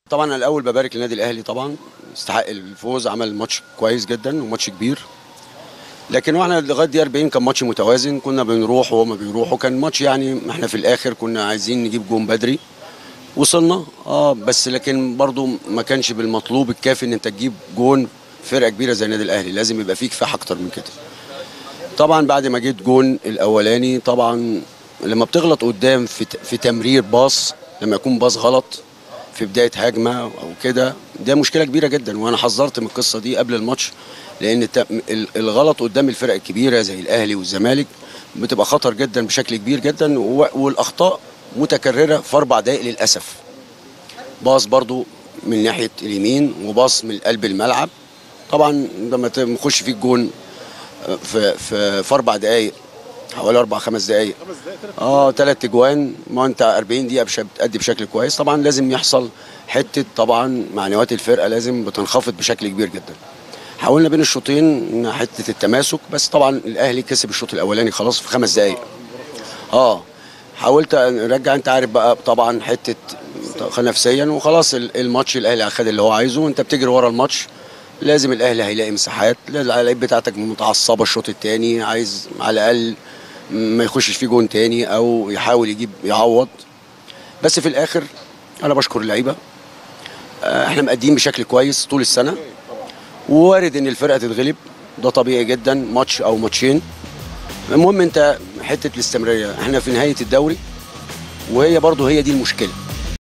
طبعا أنا الاول ببارك للنادي الاهلي طبعا استحق الفوز عمل ماتش كويس جدا وماتش كبير لكن واحنا لغايه دي 40 كان ماتش متوازن كنا بنروح وهما بيروحوا كان ماتش يعني احنا في الاخر كنا عايزين نجيب جون بدري وصلنا اه بس لكن برضو ما كانش بالمطلوب الكافي ان انت تجيب جون فرقه كبيره زي النادي الاهلي لازم يبقى فيه كفاح اكتر من كده طبعا بعد ما جيت جون الاولاني طبعا لما بتغلط قدام في ت- في تمرير باص لما يكون باص غلط في بدايه هجمه او كده ده مشكله كبيره جدا وانا حذرت من القصه دي قبل الماتش لان الت- ال- الغلط قدام الفرق الكبيره زي الاهلي والزمالك بتبقى خطر جدا بشكل كبير جدا و- والاخطاء متكرره في اربع دقائق للاسف باص برضو من ناحيه اليمين وباص من قلب الملعب طبعا لما ت- نخش فيك جون في في في اربع دقائق حوالي اربع خمس دقائق اه ثلاث اجوان ما انت 40 دقيقه بش- بتأدي بشكل كويس طبعا لازم يحصل حته طبعا معنويات الفرقه لازم بتنخفض بشكل كبير جدا حاولنا بين الشوطين إن حته التماسك بس طبعا الاهلي كسب الشوط الاولاني خلاص في خمس دقائق اه حاولت ارجع انت عارف بقى طبعا حته نفسيا وخلاص ال- الماتش الاهلي اخد اللي هو عايزه وانت بتجري ورا الماتش لازم الاهلي هيلاقي مساحات لازم اللعيبه بتاعتك متعصبه الشوط الثاني عايز على الاقل ما يخشش فيه جون تاني او يحاول يجيب يعوض بس في الاخر انا بشكر اللعيبه آه، احنا مقدمين بشكل كويس طول السنه ووارد ان الفرقه تتغلب ده طبيعي جدا ماتش او ماتشين المهم انت حته الاستمراريه احنا في نهايه الدوري وهي برضه هي دي المشكله